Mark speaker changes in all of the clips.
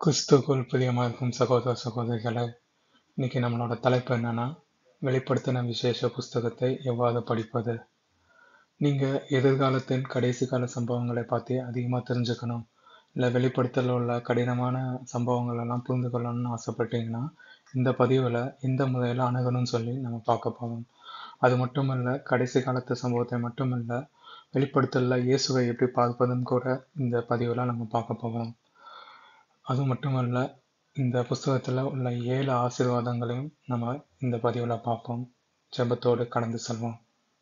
Speaker 1: கிறிஸ்துவுக்குள் பிரியமாக இருக்கும் சகோதர சகோதரிகளே இன்னைக்கு நம்மளோட தலைப்பு என்னன்னா வெளிப்படுத்தின விசேஷ புஸ்தகத்தை எவ்வாறு படிப்பது நீங்க எதிர்காலத்தின் கடைசி கால சம்பவங்களை பற்றி அதிகமாக தெரிஞ்சுக்கணும் இல்லை வெளிப்படுத்தல உள்ள கடினமான சம்பவங்கள் எல்லாம் புரிந்து கொள்ளணும்னு ஆசைப்பட்டீங்கன்னா இந்த பதிவில் இந்த முறையில் அணுகணும்னு சொல்லி நம்ம பார்க்க போகிறோம் அது மட்டுமல்ல கடைசி காலத்து சம்பவத்தை மட்டுமல்ல வெளிப்படுத்தல இயேசுவை எப்படி பார்ப்பதுன்னு கூட இந்த பதிவில் நம்ம பார்க்க போகிறோம் அது மட்டுமல்ல இந்த புஸ்தகத்தில் உள்ள ஏழு ஆசீர்வாதங்களையும் நம்ம இந்த பதிவில் பார்ப்போம் ஜெபத்தோடு கடந்து செல்வோம்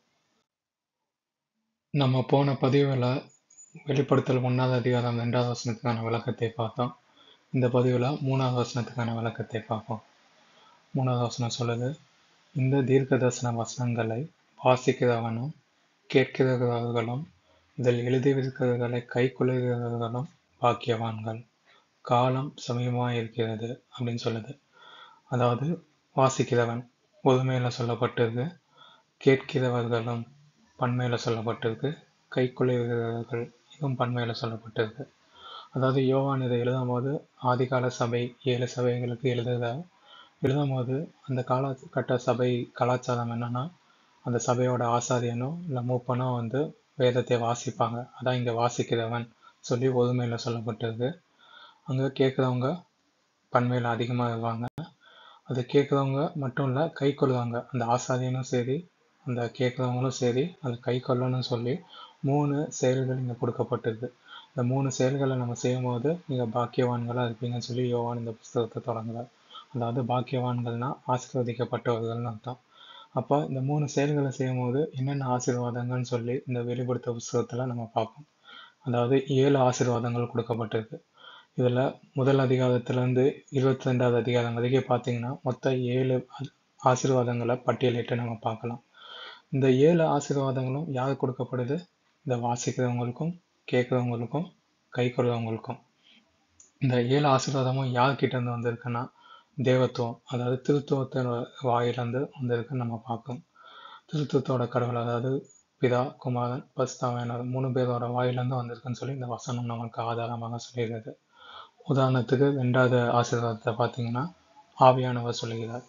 Speaker 1: நம்ம போன பதிவில் வெளிப்படுத்தல் ஒன்றாவது அதிகாரம் ரெண்டாவது வசனத்துக்கான விளக்கத்தை பார்த்தோம் இந்த பதிவில் மூணாவது வசனத்துக்கான விளக்கத்தை பார்ப்போம் மூணாவது வசனம் சொல்லுது இந்த தீர்க்க தரிசன வசனங்களை வாசிக்கிறவனும் கேட்கிறவர்களும் இதில் எழுதியிருக்கிறவர்களை கை கொள்ளுகிறவர்களும் பாக்கியவான்கள் காலம் சமயமாக இருக்கிறது அப்படின்னு சொல்லுது அதாவது வாசிக்கிறவன் பொதுமையில் சொல்லப்பட்டிருக்கு கேட்கிறவர்களும் பன்மையில் சொல்லப்பட்டிருக்கு கை கொள்ளுகிறவர்கள் இதுவும் பன்மையில் சொல்லப்பட்டிருக்கு அதாவது யோவான் இதை எழுதும் போது ஆதிகால சபை ஏழு சபைகளுக்கு எழுதுத எழுதும் போது அந்த காலகட்ட சபை கலாச்சாரம் என்னன்னா அந்த சபையோட ஆசாரியனோ இல்லை மூப்பனோ வந்து வேதத்தை வாசிப்பாங்க அதான் இங்கே வாசிக்கிறவன் சொல்லி ஒதுமையில் சொல்லப்பட்டிருக்கு அங்கே கேட்குறவங்க பன்மையில் அதிகமாக இருப்பாங்க அது கேட்குறவங்க மட்டும் இல்லை கை கொள்ளுவாங்க அந்த ஆசாரியனும் சரி அந்த கேட்குறவங்களும் சரி அது கை கொள்ளணும்னு சொல்லி மூணு செயல்கள் இங்கே கொடுக்கப்பட்டிருக்கு இந்த மூணு செயல்களை நம்ம செய்யும்போது நீங்கள் பாக்கியவான்களாக இருப்பீங்கன்னு சொல்லி யோவான் இந்த புஸ்தகத்தை தொடங்குறார் அதாவது பாக்கியவான்கள்னா ஆசீர்வதிக்கப்பட்டவர்கள்னு அர்த்தம் அப்போ இந்த மூணு செயல்களை செய்யும்போது என்னென்ன ஆசீர்வாதங்கள்னு சொல்லி இந்த வெளிப்படுத்த புஸ்தகத்தில் நம்ம பார்ப்போம் அதாவது ஏழு ஆசீர்வாதங்கள் கொடுக்கப்பட்டிருக்கு இதில் முதல் அதிகாரத்திலேருந்து இருபத்தி ரெண்டாவது அதிகாரம் வரைக்கும் பார்த்தீங்கன்னா மொத்தம் ஏழு ஆசீர்வாதங்களை பட்டியலிட்டு நம்ம பார்க்கலாம் இந்த ஏழு ஆசீர்வாதங்களும் யார் கொடுக்கப்படுது இந்த வாசிக்கிறவங்களுக்கும் கேட்குறவங்களுக்கும் கை கொள்றவங்களுக்கும் இந்த ஏழு ஆசீர்வாதமும் யார்கிட்ட இருந்து வந்திருக்குன்னா தேவத்துவம் அதாவது திருத்துவத்தின் வாயிலிருந்து வந்திருக்குன்னு நம்ம பார்க்கணும் திருத்துவத்தோட கடவுள் அதாவது பிதா குமாரன் பஸ்தாவனர் மூணு பேரோட வாயிலிருந்து வந்திருக்குன்னு சொல்லி இந்த வசனம் நமக்கு ஆதாரமாக சொல்லிடுறது உதாரணத்துக்கு ரெண்டாவது ஆசீர்வாதத்தை பார்த்தீங்கன்னா ஆவியானவர் சொல்லுகிறார்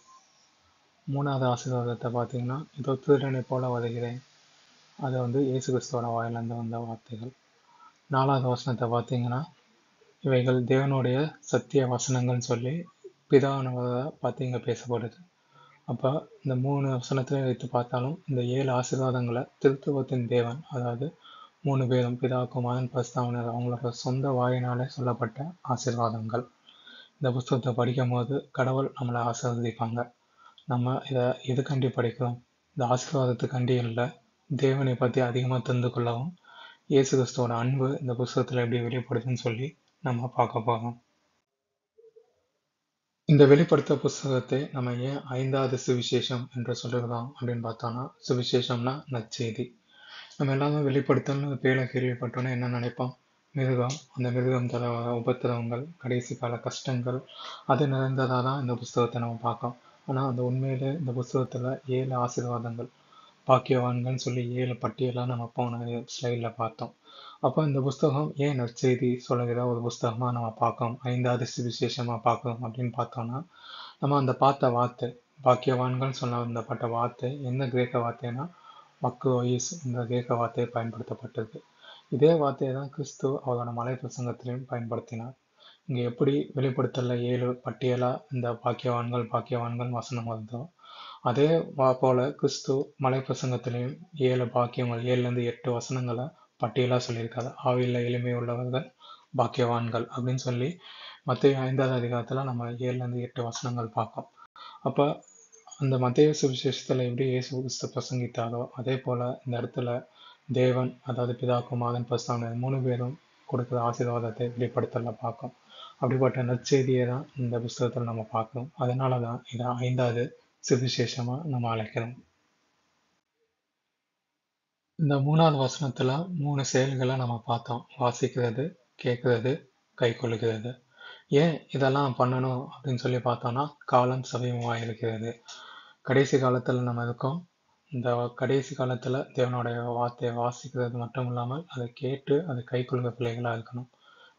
Speaker 1: மூணாவது ஆசீர்வாதத்தை பார்த்தீங்கன்னா இதோ திருடனை போல வருகிறேன் அது வந்து இயேசு கிறிஸ்துவோட வாயிலிருந்து வந்த வார்த்தைகள் நாலாவது வசனத்தை பார்த்தீங்கன்னா இவைகள் தேவனுடைய சத்திய வசனங்கள்னு சொல்லி பிதானவரை பார்த்து இங்கே பேசப்படுது அப்போ இந்த மூணு வசனத்திலையும் வைத்து பார்த்தாலும் இந்த ஏழு ஆசீர்வாதங்களை திருத்துவத்தின் தேவன் அதாவது மூணு பேரும் பிதா குமாரன் பஸ்தாவனர் அவங்களோட சொந்த வாயினாலே சொல்லப்பட்ட ஆசீர்வாதங்கள் இந்த புஸ்தகத்தை படிக்கும் போது கடவுள் நம்மளை ஆசீர்வதிப்பாங்க நம்ம இதை எதுக்காண்டி படிக்கிறோம் இந்த ஆசீர்வாதத்துக்காண்டி இல்லை தேவனை பற்றி அதிகமாக தெரிந்து கொள்ளவும் இயேசு கிறிஸ்துவோட அன்பு இந்த புஸ்தகத்தில் எப்படி வெளிப்படுதுன்னு சொல்லி நம்ம பார்க்க போகிறோம் இந்த வெளிப்படுத்த புஸ்தகத்தை நம்ம ஏன் ஐந்தாவது சுவிசேஷம் என்று சொல்லுகிறோம் அப்படின்னு பார்த்தோம்னா சுவிசேஷம்னா நற்செய்தி நம்ம எல்லாமே வெளிப்படுத்தல்னு பேரை கேள்விப்பட்டோன்னே என்ன நினைப்போம் மிருகம் அந்த மிருகம் தர உபத்திரவங்கள் கடைசி கால கஷ்டங்கள் அது நிறைந்ததாக தான் இந்த புஸ்தகத்தை நம்ம பார்க்கோம் ஆனால் அந்த உண்மையிலே இந்த புஸ்தகத்தில் ஏழு ஆசீர்வாதங்கள் பாக்கியவான்கள்னு சொல்லி ஏழு பட்டியலாக நம்ம போன ஸ்லைடில் பார்த்தோம் அப்போ இந்த புஸ்தகம் ஏன் நற்செய்தி சொல்லுகிற ஒரு புஸ்தகமாக நம்ம பார்க்கோம் ஐந்தாவது சுவிசேஷமாக பார்க்கணும் அப்படின்னு பார்த்தோம்னா நம்ம அந்த பார்த்த வார்த்தை பாக்கியவான்கள் சொல்ல வந்தப்பட்ட வார்த்தை என்ன கிரேக்க வார்த்தைனா மக்கு ஒயிஸ் இந்த கிரேக்க வார்த்தை பயன்படுத்தப்பட்டது இதே வார்த்தையை தான் கிறிஸ்து அவரோட மலை பிரசங்கத்திலையும் பயன்படுத்தினார் இங்கே எப்படி வெளிப்படுத்தல ஏழு பட்டியலாக இந்த பாக்கியவான்கள் பாக்கியவான்கள் வசனம் வருதோ அதே போல கிறிஸ்து மலை பிரசங்கத்திலையும் ஏழு பாக்கியங்கள் ஏழுலேருந்து எட்டு வசனங்களை பட்டியலாக சொல்லியிருக்காரு ஆவியில் எளிமை உள்ளவர்கள் பாக்கியவான்கள் அப்படின்னு சொல்லி மத்திய ஐந்தாவது அதிகாரத்தில் நம்ம ஏழுலேருந்து எட்டு வசனங்கள் பார்ப்போம் அப்போ அந்த மத்திய சுவிசேஷத்தில் எப்படி இயேசு கிறிஸ்து பிரசங்கித்தாரோ அதே போல் இந்த இடத்துல தேவன் அதாவது பிதா குமாரன் பிரஸ்தாவனர் மூணு பேரும் கொடுக்குற ஆசீர்வாதத்தை வெளிப்படுத்தல பார்க்கும் அப்படிப்பட்ட நற்செய்தியை தான் இந்த புஸ்தகத்தில் நம்ம பார்க்கணும் அதனால தான் இதை ஐந்தாவது சுவிசேஷமாக நம்ம அழைக்கிறோம் இந்த மூணாவது வசனத்தில் மூணு செயல்களை நம்ம பார்த்தோம் வாசிக்கிறது கேட்கறது கை கொள்ளுகிறது ஏன் இதெல்லாம் பண்ணணும் அப்படின்னு சொல்லி பார்த்தோம்னா காலம் சமயமாக இருக்கிறது கடைசி காலத்தில் நம்ம இருக்கோம் இந்த கடைசி காலத்தில் தேவனுடைய வார்த்தையை வாசிக்கிறது மட்டும் இல்லாமல் அதை கேட்டு அதை கை கொள்கிற பிள்ளைகளாக இருக்கணும்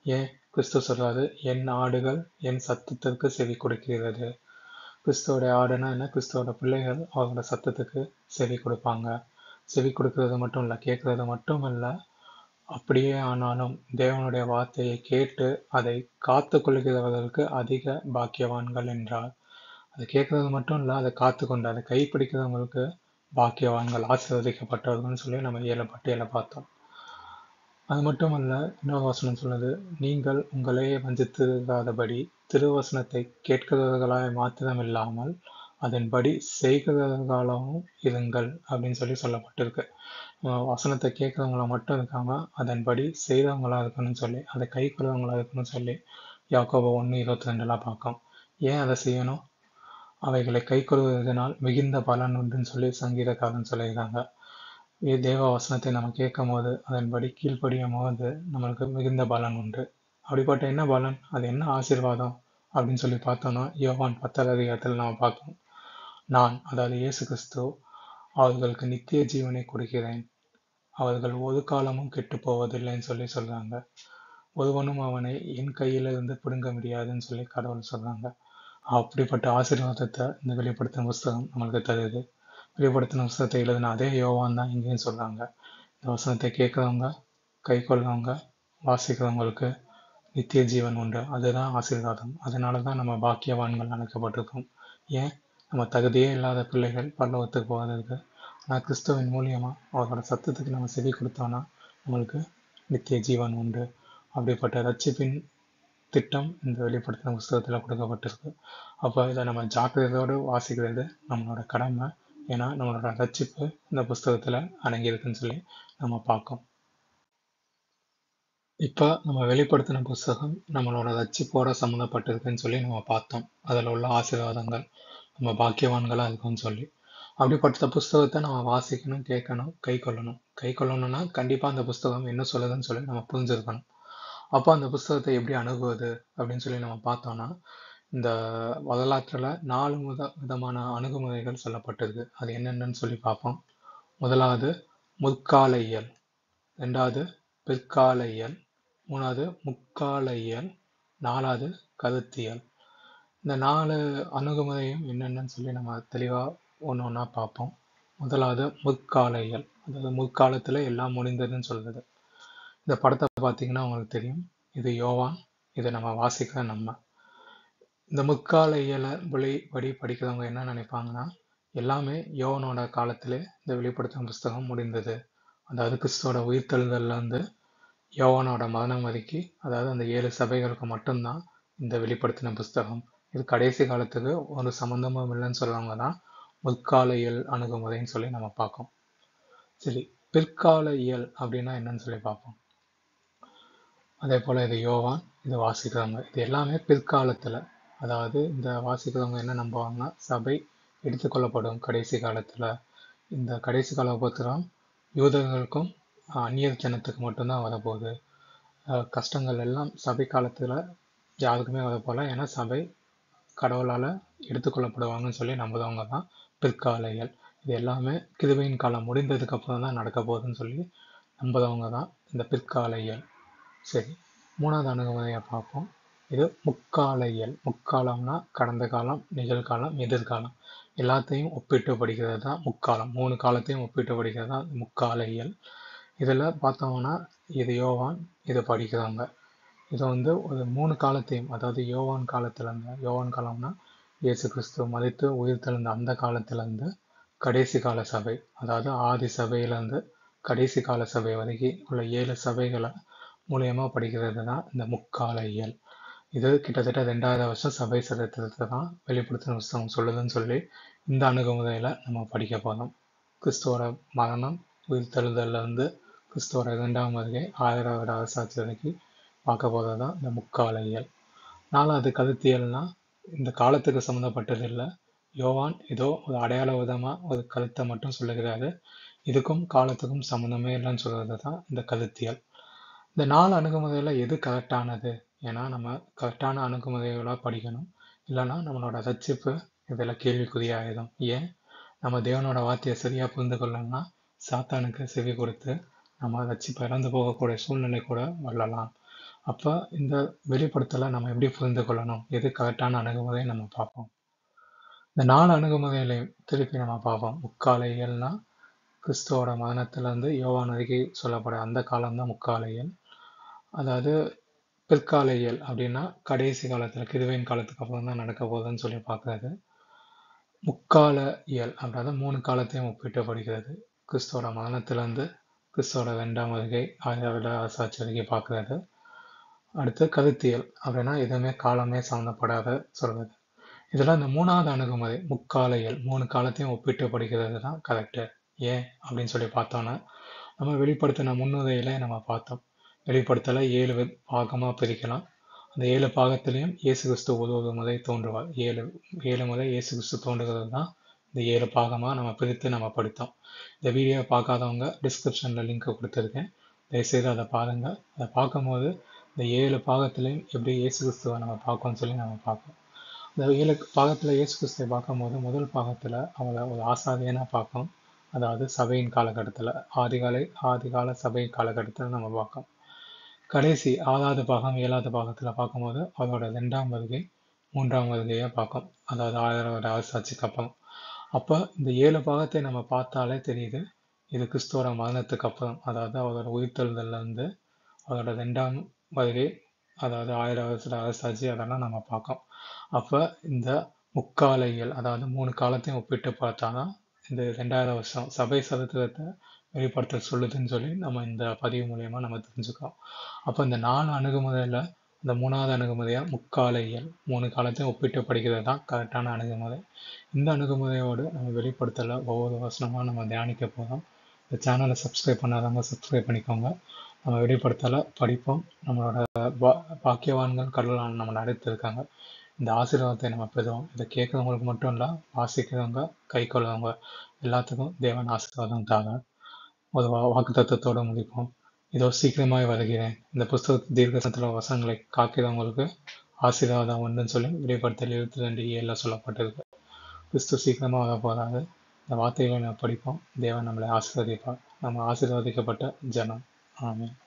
Speaker 1: ஏன் கிறிஸ்து சொல்றாரு என் ஆடுகள் என் சத்தத்திற்கு செவி கொடுக்கிறது கிறிஸ்துவோட ஆடுனா என்ன கிறிஸ்துவோட பிள்ளைகள் அவரோட சத்தத்துக்கு செவி கொடுப்பாங்க செவி கொடுக்கறது மட்டும் இல்லை கேட்கறது மட்டும் இல்லை அப்படியே ஆனாலும் தேவனுடைய வார்த்தையை கேட்டு அதை காத்து கொள்கிறவர்களுக்கு அதிக பாக்கியவான்கள் என்றார் அதை கேட்கறது மட்டும் இல்லை அதை காத்து கொண்டு அதை கைப்பிடிக்கிறவங்களுக்கு பாக்கியவான்கள் ஆசீர்வதிக்கப்பட்டவர்கள்னு சொல்லி நம்ம ஏழு பட்டியலை பார்த்தோம் அது மட்டும் அல்ல இன்னொரு வசனம் சொல்லுது நீங்கள் உங்களையே வஞ்சித்திருக்காதபடி திருவசனத்தை கேட்கிறவர்களாய் மாத்திரம் இல்லாமல் அதன்படி செய்கிறவர்களாகவும் இருங்கள் அப்படின்னு சொல்லி சொல்லப்பட்டிருக்கு அஹ் வசனத்தை கேட்கறவங்கள மட்டும் இருக்காம அதன்படி செய்கிறவங்களா இருக்கணும்னு சொல்லி அதை கை கொள்றவங்களா இருக்கணும்னு சொல்லி யாக்கோபு ஒன்று இருபத்தி ரெண்டுலாம் பார்க்கோம் ஏன் அதை செய்யணும் அவைகளை கை கொள்வதனால் மிகுந்த பலன் உண்டுன்னு சொல்லி சங்கீதக்காரன் சொல்லியிருக்காங்க இது தேவ வசனத்தை நம்ம கேட்கும் போது அதன்படி கீழ்ப்படியும் போது நம்மளுக்கு மிகுந்த பலன் உண்டு அப்படிப்பட்ட என்ன பலன் அது என்ன ஆசீர்வாதம் அப்படின்னு சொல்லி பார்த்தோம்னா யோவான் பத்தாவது அதிகாரத்தில் நம்ம பார்க்கணும் நான் அதாவது இயேசு கிறிஸ்து அவர்களுக்கு நித்திய ஜீவனை கொடுக்கிறேன் அவர்கள் ஒரு காலமும் கெட்டு போவதில்லைன்னு சொல்லி சொல்றாங்க ஒருவனும் அவனை என் கையிலிருந்து பிடுங்க முடியாதுன்னு சொல்லி கடவுள் சொல்றாங்க அப்படிப்பட்ட ஆசீர்வாதத்தை இந்த வெளிப்படுத்தின புஸ்தகம் நம்மளுக்கு தருது வெளிப்படுத்தின புஸ்தகத்தை எழுதின அதே யோவான் தான் இங்கேயும் சொல்றாங்க இந்த வசனத்தை கேட்குறவங்க கை கொள்றவங்க வாசிக்கிறவங்களுக்கு நித்திய ஜீவன் உண்டு அதுதான் ஆசீர்வாதம் அதனால தான் நம்ம பாக்கியவான்கள் அழைக்கப்பட்டிருக்கோம் ஏன் நம்ம தகுதியே இல்லாத பிள்ளைகள் பல்லவத்துக்கு போவதற்கு ஆனால் கிறிஸ்துவின் மூலியமா அவரோட சத்தத்துக்கு நம்ம செவி கொடுத்தோம்னா நம்மளுக்கு நித்திய ஜீவன் உண்டு அப்படிப்பட்ட ரட்சிப்பின் திட்டம் இந்த வெளிப்படுத்தின புஸ்தகத்தில் கொடுக்கப்பட்டிருக்கு அப்போ இதை நம்ம ஜாக்கிரதையோடு வாசிக்கிறது நம்மளோட கடமை ஏன்னா நம்மளோட ரட்சிப்பு இந்த புஸ்தகத்தில் அடங்கியிருக்குன்னு சொல்லி நம்ம பார்க்கோம் இப்போ நம்ம வெளிப்படுத்தின புஸ்தகம் நம்மளோட ரட்சிப்போட சம்மந்தப்பட்டிருக்குன்னு சொல்லி நம்ம பார்த்தோம் அதில் உள்ள ஆசீர்வாதங்கள் நம்ம பாக்கியவான்களாக இருக்கும்னு சொல்லி அப்படிப்பட்ட புஸ்தகத்தை நம்ம வாசிக்கணும் கேட்கணும் கை கொள்ளணும் கை கொள்ளணும்னா கண்டிப்பாக அந்த புஸ்தகம் என்ன சொல்லுதுன்னு சொல்லி நம்ம புரிஞ்சிருக்கணும் அப்போ அந்த புஸ்தகத்தை எப்படி அணுகுவது அப்படின்னு சொல்லி நம்ம பார்த்தோம்னா இந்த வரலாற்றில் நாலு வித விதமான அணுகுமுறைகள் சொல்லப்பட்டிருக்கு அது என்னென்னு சொல்லி பார்ப்போம் முதலாவது முற்கால இயல் ரெண்டாவது பிற்கால இயல் மூணாவது முக்கால இயல் நாலாவது கருத்தியல் இந்த நாலு அணுகுமுறையும் என்னென்னு சொல்லி நம்ம தெளிவாக ஒன்று ஒன்றா பார்ப்போம் முதலாவது முற்கால இயல் அதாவது முற்காலத்தில் எல்லாம் முடிந்ததுன்னு சொல்றது இந்த படத்தை பார்த்தீங்கன்னா உங்களுக்கு தெரியும் இது யோவான் இதை நம்ம வாசிக்கிற நம்ம இந்த முற்கால இயல படி படி படிக்கிறவங்க என்ன நினைப்பாங்கன்னா எல்லாமே யோவனோட காலத்திலே இந்த வெளிப்படுத்தும் புஸ்தகம் முடிந்தது அதாவது கிறிஸ்துவோட உயிர்த்தெழுதல்ல இருந்து யோவானோட மரணம் வரைக்கும் அதாவது அந்த ஏழு சபைகளுக்கு மட்டும்தான் இந்த வெளிப்படுத்தின புஸ்தகம் இது கடைசி காலத்துக்கு ஒரு சம்பந்தமும் இல்லைன்னு சொல்றவங்க தான் முற்கால இயல் அணுகுமுறைன்னு சொல்லி நம்ம பார்க்கோம் சரி பிற்கால இயல் அப்படின்னா என்னன்னு சொல்லி பார்ப்போம் அதே போல் இது யோவான் இது வாசிக்கிறவங்க இது எல்லாமே பிற்காலத்தில் அதாவது இந்த வாசிக்கிறவங்க என்ன நம்புவாங்கன்னா சபை எடுத்துக்கொள்ளப்படும் கடைசி காலத்தில் இந்த கடைசி கால உபத்திரம் யூதர்களுக்கும் அந்நிய ஜனத்துக்கு மட்டும்தான் வரப்போகுது அஹ் கஷ்டங்கள் எல்லாம் சபை காலத்தில் யாருக்குமே வரப்போகல ஏன்னா சபை கடவுளால் எடுத்துக்கொள்ளப்படுவாங்கன்னு சொல்லி நம்புறவங்க தான் பிற்காலைகள் இது எல்லாமே கிருபையின் காலம் முடிந்ததுக்கு அப்புறம் தான் நடக்க போகுதுன்னு சொல்லி நம்புறவங்க தான் இந்த பிற்காலைகள் சரி மூணாவது அணுகுமுறையை பார்ப்போம் இது முக்காலையல் முக்காலம்னா கடந்த காலம் நிகழ்காலம் எதிர்காலம் எல்லாத்தையும் ஒப்பிட்டு படிக்கிறது தான் முக்காலம் மூணு காலத்தையும் ஒப்பிட்டு படிக்கிறது தான் முக்காலையல் இதில் பார்த்தோம்னா இது யோவான் இதை படிக்கிறவங்க இது வந்து ஒரு மூணு காலத்தையும் அதாவது யோவான் காலத்துலேருந்து யோவான் காலம்னா இயேசு கிறிஸ்துவ மதித்து உயிர் தெழுந்த அந்த காலத்துலேருந்து கடைசி கால சபை அதாவது ஆதி சபையிலேருந்து கடைசி கால சபை வரைக்கும் உள்ள ஏழு சபைகளை மூலியமாக படிக்கிறது தான் இந்த முக்கால இயல் இது கிட்டத்தட்ட ரெண்டாயிரம் வருஷம் சபை சரித்திரத்தை தான் வெளிப்படுத்தின புஸ்தகம் சொல்லுதுன்னு சொல்லி இந்த அணுகுமுறையில் நம்ம படிக்க போகிறோம் கிறிஸ்துவோட மரணம் உயிர்த்தெழுதல்ல இருந்து கிறிஸ்துவோட இரண்டாம் வருகை ஆயிரம் வருட அரசாட்சி வரைக்கும் பார்க்க போகிறது தான் இந்த முக்கால இயல் நாலாவது கருத்தியல்னா இந்த காலத்துக்கு சம்மந்தப்பட்டது இல்லை யோவான் ஏதோ ஒரு அடையாள விதமாக ஒரு கருத்தை மட்டும் சொல்லுகிறாரு இதுக்கும் காலத்துக்கும் சம்மந்தமே இல்லைன்னு சொல்கிறது தான் இந்த கருத்தியல் இந்த நாலு அணுகுமுறையில் எது கரெக்டானது ஏன்னா நம்ம கரெக்டான அணுகுமுறைகளாக படிக்கணும் இல்லைன்னா நம்மளோட ரட்சிப்பு இதில் கேள்விக்குறியாயிடும் ஏன் நம்ம தேவனோட வார்த்தையை சரியாக புரிந்து கொள்ளணும்னா சாத்தானுக்கு செவி கொடுத்து நம்ம ரட்சிப்பை இறந்து போகக்கூடிய சூழ்நிலை கூட வரலாம் அப்போ இந்த வெளிப்படுத்தலை நம்ம எப்படி புரிந்து கொள்ளணும் எது கரெக்டான அணுகுமுறையை நம்ம பார்ப்போம் இந்த நாலு அணுகுமுறைகளையும் திருப்பி நம்ம பார்ப்போம் முக்கால இயல்னா கிறிஸ்துவோட மரணத்திலிருந்து யோவான் அருகே சொல்லப்பட அந்த காலம்தான் முக்கால இயல் அதாவது பிற்கால இயல் அப்படின்னா கடைசி காலத்தில் கிருவையின் காலத்துக்கு அப்புறம் தான் நடக்க போகுதுன்னு சொல்லி பார்க்கறது முக்கால இயல் அப்படின்னா மூணு காலத்தையும் ஒப்பிட்டு படிக்கிறது கிறிஸ்துவோட மரணத்திலிருந்து கிறிஸ்துவோட ரெண்டாம் வருகை ஆயிரம் அரசாட்சி வரைக்கும் பார்க்கறது அடுத்து கருத்தியல் அப்படின்னா எதுவுமே காலமே சம்மந்தப்படாத சொல்றது இதில் இந்த மூணாவது அணுகுமுறை முக்கால இயல் மூணு காலத்தையும் ஒப்பிட்டு படிக்கிறது தான் கரெக்டு ஏன் அப்படின்னு சொல்லி பார்த்தோன்னா நம்ம வெளிப்படுத்தின முன்னுரையில நம்ம பார்த்தோம் வெளிப்படுத்தலை ஏழு வி- பாகமா பிரிக்கலாம் அந்த ஏழு பாகத்திலையும் இயேசு கிறிஸ்து ஒரு ஒரு முறை தோன்றுவார் ஏழு ஏழு முறை இயேசு கிறிஸ்து தோன்றுகிறது தான் இந்த ஏழு பாகமா நம்ம பிரித்து நம்ம படித்தோம் இந்த வீடியோவை பார்க்காதவங்க டிஸ்கிரிப்ஷனில் லிங்க் கொடுத்துருக்கேன் தயவுசெய்து அதை பாருங்க அதை பார்க்கும்போது இந்த ஏழு பாகத்திலையும் எப்படி இயேசு கிறிஸ்துவை நம்ம பார்க்கணும்னு சொல்லி நம்ம பார்ப்போம் இந்த ஏழு பாகத்தில் இயேசு கிறிஸ்துவை பார்க்கும்போது முதல் பாகத்தில் அவங்கள ஒரு ஆசாரியனா பார்க்கணும் அதாவது சபையின் காலகட்டத்தில் ஆதிகாலை ஆதிகால சபை காலகட்டத்தில் நம்ம பார்க்கோம் கடைசி ஆறாவது பாகம் ஏழாவது பாகத்தில் பார்க்கும்போது அவரோட ரெண்டாம் வருகை மூன்றாம் வருகையை பார்க்கும் அதாவது ஆயிரம் வருட அரசாட்சிக்கு அப்புறம் அப்போ இந்த ஏழு பாகத்தை நம்ம பார்த்தாலே தெரியுது இது கிறிஸ்துவோட மரணத்துக்கு அப்புறம் அதாவது அவரோட உயிர்த்தெழுதல்ல இருந்து அவரோட ரெண்டாம் வருகை அதாவது ஆயிரம் வருஷ அரசாட்சி அதெல்லாம் நம்ம பார்க்கோம் அப்போ இந்த முக்கால இயல் அதாவது மூணு காலத்தையும் ஒப்பிட்டு பார்த்தாதான் இந்த ரெண்டாயிரம் வருஷம் சபை சரித்திரத்தை வெளிப்படுத்த சொல்லுதுன்னு சொல்லி நம்ம இந்த பதிவு மூலயமா நம்ம தெரிஞ்சுக்கிறோம் அப்போ இந்த நாலு அணுகுமுறையில் இந்த மூணாவது அணுகுமுறையாக முக்கால இயல் மூணு காலத்தையும் ஒப்பிட்டு படிக்கிறது தான் கரெக்டான அணுகுமுறை இந்த அணுகுமுறையோடு நம்ம வெளிப்படுத்தல ஒவ்வொரு வசனமாக நம்ம தியானிக்க போகிறோம் இந்த சேனலை சப்ஸ்கிரைப் பண்ணாதவங்க சப்ஸ்கிரைப் பண்ணிக்கோங்க நம்ம வெளிப்படுத்தல படிப்போம் நம்மளோட பா- பாக்கியவான்கள் கடவுளால் நம்ம நடத்திருக்காங்க இந்த ஆசீர்வாதத்தை நம்ம பெறுவோம் இதை கேட்குறவங்களுக்கு மட்டும் இல்லை வாசிக்கிறவங்க கை கொள்றவங்க எல்லாத்துக்கும் தேவன் ஆசீர்வாதம் தாங்க ஒரு வாக்கு தத்துவத்தோட முடிப்போம் இதோ சீக்கிரமாய் வருகிறேன் இந்த புஸ்தக தீர்க்கசனத்தில் வசனங்களை காக்கிறவங்களுக்கு ஆசீர்வாதம் உண்டுன்னு சொல்லி வெளிப்படுத்தல் இருபத்தி ரெண்டு ஏழில் சொல்லப்பட்டிருக்கு கிறிஸ்து சீக்கிரமாக வர போறாரு இந்த வார்த்தைகளை நம்ம படிப்போம் தேவன் நம்மளை ஆசீர்வதிப்பார் நம்ம ஆசீர்வதிக்கப்பட்ட ஜனம் ஆமென்